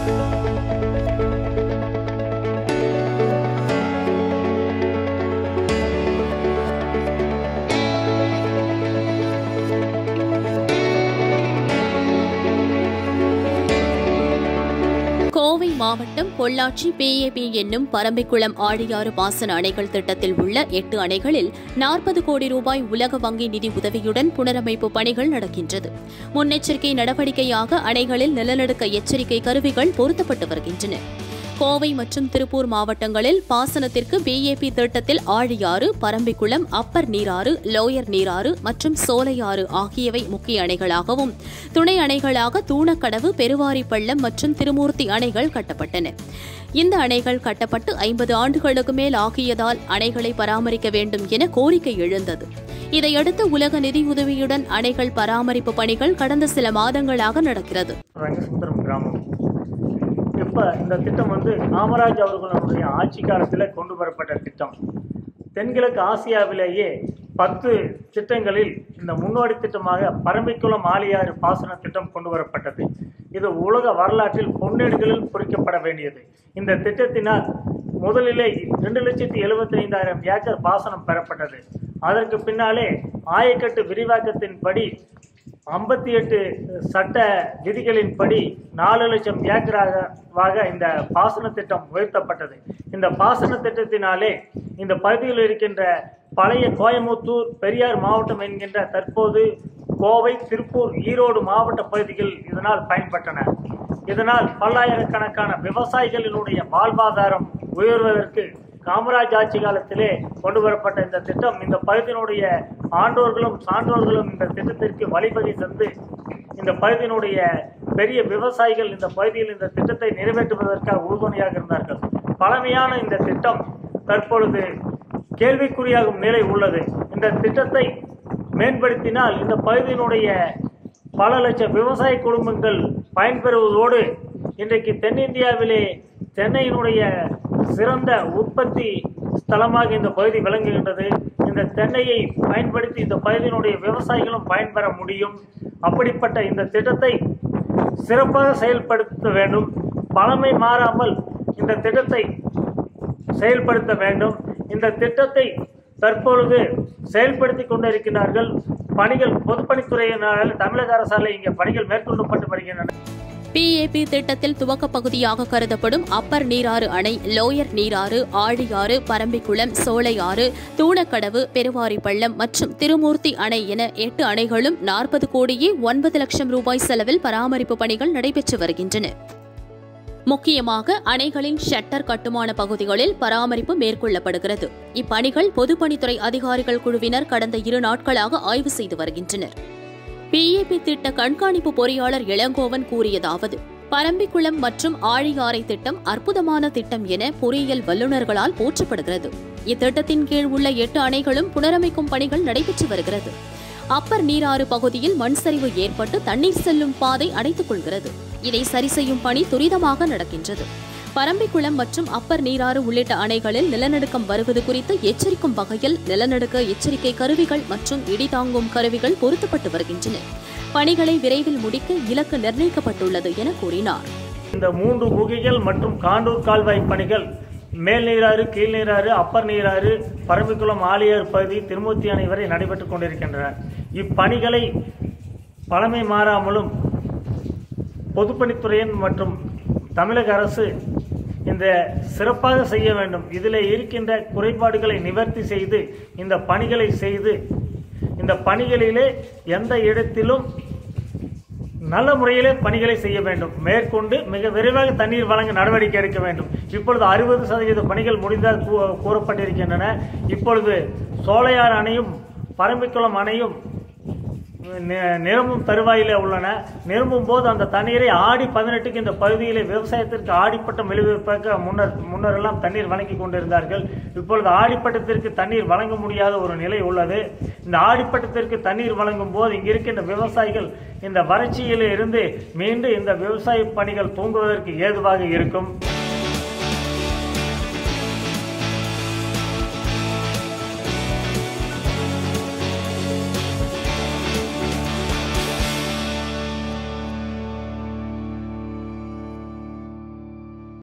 கோவை மாவட்டம் பொள்ளாச்சி பிஏபி என்னும் பரம்பிக்குளம் ஆழியாறு பாசன அணைகள் திட்டத்தில் உள்ள எட்டு அணைகளில் நாற்பது கோடி ரூபாய் உலக வங்கி நிதி உதவியுடன் புனரமைப்பு பணிகள் நடக்கின்றது முன்னெச்சரிக்கை நடவடிக்கையாக அணைகளில் நிலநடுக்க எச்சரிக்கை கருவிகள் பொருத்தப்பட்டு வருகின்றன கோவை மற்றும் திருப்பூர் மாவட்டங்களில் பாசனத்திற்கு பிஏபி திட்டத்தில் ஆழியாறு பரம்பிக்குளம் அப்பர் நீராறு லோயர் நீராறு மற்றும் சோலையாறு ஆகியவை முக்கிய அணைகளாகவும் துணை அணைகளாக தூணக்கடவு பெருவாரிப்பள்ளம் மற்றும் திருமூர்த்தி அணைகள் கட்டப்பட்டன இந்த அணைகள் கட்டப்பட்டு ஐம்பது ஆண்டுகளுக்கு மேல் ஆகியதால் அணைகளை பராமரிக்க வேண்டும் என கோரிக்கை எழுந்தது இதையடுத்து உலக நிதியுதவியுடன் அணைகள் பராமரிப்பு பணிகள் கடந்த சில மாதங்களாக நடக்கிறது ரங்கசுந்தரம் கிராமம் இப்போ இந்த திட்டம் வந்து காமராஜ் அவர்களுடைய ஆட்சி காலத்தில் கொண்டு வரப்பட்ட திட்டம் தென்கிழக்கு ஆசியாவிலேயே பத்து திட்டங்களில் இந்த முன்னோடி திட்டமாக பரம்பிக்குளம் ஆலியாறு பாசன திட்டம் கொண்டு வரப்பட்டது இது உலக வரலாற்றில் பொன்னேடுகளில் பொறிக்கப்பட வேண்டியது இந்த திட்டத்தினால் முதலிலே ரெண்டு லட்சத்தி எழுபத்தி ஐந்தாயிரம் ஏக்கர் பாசனம் பெறப்பட்டது அதற்கு பின்னாலே ஆயக்கட்டு விரிவாக்கத்தின்படி ஐம்பத்தி எட்டு சட்ட விதிகளின்படி நாலு லட்சம் ஏக்கராக இந்த பாசன திட்டம் உயர்த்தப்பட்டது இந்த பாசன திட்டத்தினாலே இந்த பகுதியில் இருக்கின்ற பழைய கோயமுத்தூர் பெரியார் மாவட்டம் என்கின்ற தற்போது கோவை திருப்பூர் ஈரோடு மாவட்ட பகுதிகள் இதனால் பயன்பட்டன இதனால் பல்லாயிரக்கணக்கான விவசாயிகளினுடைய வாழ்வாதாரம் உயர்வதற்கு காமராஜ் ஆட்சி காலத்திலே கொண்டு வரப்பட்ட இந்த திட்டம் இந்த பகுதியினுடைய ஆண்டோர்களும் சான்றோர்களும் இந்த திட்டத்திற்கு வழிவகை தந்து இந்த பகுதியினுடைய பெரிய விவசாயிகள் இந்த பகுதியில் இந்த திட்டத்தை நிறைவேற்றுவதற்காக உறுதுணையாக இருந்தார்கள் பழமையான இந்த திட்டம் தற்பொழுது கேள்விக்குறியாகும் நிலை உள்ளது இந்த திட்டத்தை மேம்படுத்தினால் இந்த பகுதியினுடைய பல லட்சம் விவசாய குடும்பங்கள் பயன்பெறுவதோடு இன்றைக்கு தென்னிந்தியாவிலே சென்னையினுடைய சிறந்த உற்பத்தி ஸ்தலமாக இந்த பகுதி விளங்குகின்றது இந்த தென்னையை பயன்படுத்தி இந்த பகுதியினுடைய விவசாயிகளும் பயன்பெற முடியும் அப்படிப்பட்ட இந்த திட்டத்தை சிறப்பாக செயல்படுத்த வேண்டும் பழமை மாறாமல் இந்த திட்டத்தை செயல்படுத்த வேண்டும் இந்த திட்டத்தை தற்பொழுது செயல்படுத்தி கொண்டிருக்கிறார்கள் பணிகள் பொதுப்பணித்துறையினால் தமிழக அரசால் இங்கே பணிகள் மேற்கொள்ளப்பட்டு வருகின்றன பிஏபி திட்டத்தில் துவக்க பகுதியாக கருதப்படும் அப்பர் நீராறு அணை லோயர் நீராறு ஆழியாறு பரம்பிக்குளம் சோலையாறு தூணக்கடவு பெருவாரிப்பள்ளம் மற்றும் திருமூர்த்தி அணை என எட்டு அணைகளும் நாற்பது கோடியே ஒன்பது லட்சம் ரூபாய் செலவில் பராமரிப்பு பணிகள் நடைபெற்று வருகின்றன முக்கியமாக அணைகளின் ஷட்டர் கட்டுமான பகுதிகளில் பராமரிப்பு மேற்கொள்ளப்படுகிறது இப்பணிகள் பொதுப்பணித்துறை அதிகாரிகள் குழுவினர் கடந்த இரு நாட்களாக ஆய்வு செய்து வருகின்றனர் பிஏபி திட்ட கண்காணிப்பு பொறியாளர் இளங்கோவன் கூறியதாவது பரம்பிக்குளம் மற்றும் ஆழியாறை திட்டம் அற்புதமான திட்டம் என பொறியியல் வல்லுநர்களால் போற்றப்படுகிறது இத்திட்டத்தின் கீழ் உள்ள எட்டு அணைகளும் புனரமைக்கும் பணிகள் நடைபெற்று வருகிறது அப்பர் நீராறு பகுதியில் மண் சரிவு ஏற்பட்டு தண்ணீர் செல்லும் பாதை அடைத்துக் கொள்கிறது இதை சரி செய்யும் பணி துரிதமாக நடக்கின்றது பரம்பிக்குளம் மற்றும் அப்பர் நீராறு உள்ளிட்ட அணைகளில் நிலநடுக்கம் வருவது குறித்து எச்சரிக்கும் வகையில் நிலநடுக்க எச்சரிக்கை கருவிகள் மற்றும் இடி தாங்கும் கருவிகள் பொருத்தப்பட்டு வருகின்றன பணிகளை விரைவில் முடிக்க இலக்கு நிர்ணயிக்கப்பட்டுள்ளது என கூறினார் இந்த மூன்று குகைகள் மற்றும் காண்டூர் கால்வாய் பணிகள் மேல் நீராறு கீழ் நீராறு அப்பர் நீராறு பரம்பிக்குளம் ஆலியார் பகுதி திருமூர்த்தி அணை வரை நடைபெற்றுக் கொண்டிருக்கின்றன இப்பணிகளை பழமை மாறாமலும் பொதுப்பணித்துறையின் மற்றும் தமிழக அரசு இந்த சிறப்பாக செய்ய வேண்டும் இதில் இருக்கின்ற குறைபாடுகளை நிவர்த்தி செய்து இந்த பணிகளை செய்து இந்த பணிகளிலே எந்த இடத்திலும் நல்ல முறையிலே பணிகளை செய்ய வேண்டும் மேற்கொண்டு மிக விரைவாக தண்ணீர் வழங்க நடவடிக்கை எடுக்க வேண்டும் இப்பொழுது அறுபது சதவீத பணிகள் முடிந்தால் கூ- கூறப்பட்டிருக்கின்றன இப்பொழுது சோலையார் அணையும் பரம்பிக்குளம் அணையும் நி- நிரம்பும் தருவாயிலே உள்ளன நிரம்பும் போது அந்த தண்ணீரை ஆடி பதினெட்டுக்கு இந்த பகுதியிலே விவசாயத்திற்கு ஆடிப்பட்டம் விளைவிப்பதற்கு முன்னர் முன்னர் எல்லாம் தண்ணீர் வழங்கி கொண்டிருந்தார்கள் இப்பொழுது ஆடிப்பட்டத்திற்கு தண்ணீர் வழங்க முடியாத ஒரு நிலை உள்ளது இந்த ஆடிப்பட்டத்திற்கு தண்ணீர் வழங்கும் போது இங்கு இருக்கின்ற விவசாயிகள் இந்த வறட்சியிலே இருந்து மீண்டும் இந்த விவசாய பணிகள் தூங்குவதற்கு ஏதுவாக இருக்கும்